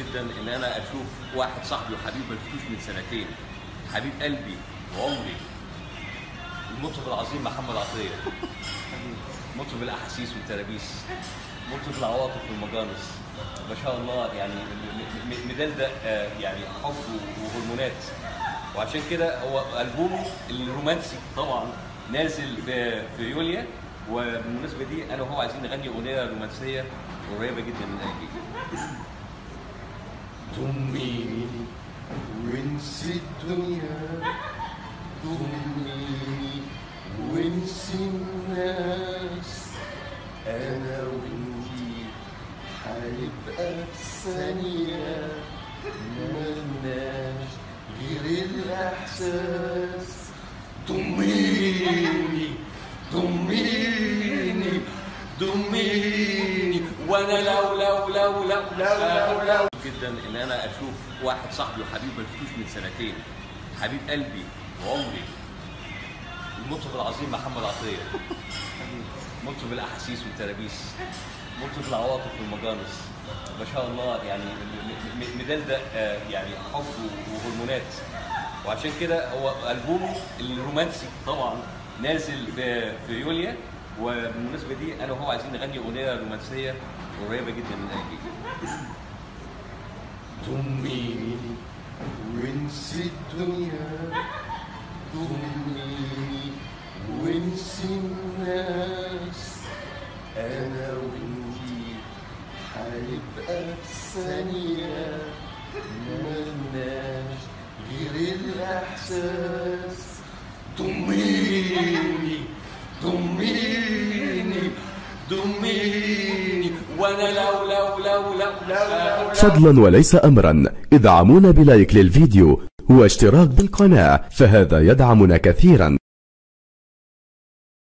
جدا ان انا اشوف واحد صاحبي وحبيب ما شفتوش من سنتين حبيب قلبي وعمري المطرب العظيم محمد عطيه مطرب الاحاسيس والترابيس مطرب العواطف والمجانس ما شاء الله يعني م- م- مدلدق آه، يعني حب وهرمونات وعشان كده هو البومه الرومانسي طبعا نازل في في يوليا وبالمناسبه دي انا وهو عايزين نغني اغنيه رومانسيه قريبه جدا من قلبي ضميني وانسي الدنيا ضميني وانسي الناس انا وانتي هنبقى في ثانية ملناش غير الاحساس ضميني ضميني ضميني وانا لو لو لو لو لو لو جدا ان انا اشوف واحد صاحبي وحبيب ما شفتوش من سنتين حبيب قلبي وعمري المطرب العظيم محمد عطيه مطرب الاحاسيس والترابيس مطرب العواطف والمجانس ما شاء الله يعني م- م- مدلدق آه، يعني حب وهرمونات وعشان كده هو البومه الرومانسي طبعا نازل في في يوليا وبالمناسبه دي انا وهو عايزين نغني اغنيه رومانسيه قريبه جدا من قلبي ضميني وانسي الدنيا ضميني وانسي الناس انا وانتي هنبقى في ثانية ملناش غير الاحساس ضميني ضميني ضميني وانا لو لو لو لو لو لو فضلا وليس أمرا ادعمونا بلايك للفيديو واشتراك بالقناة فهذا يدعمنا كثيرا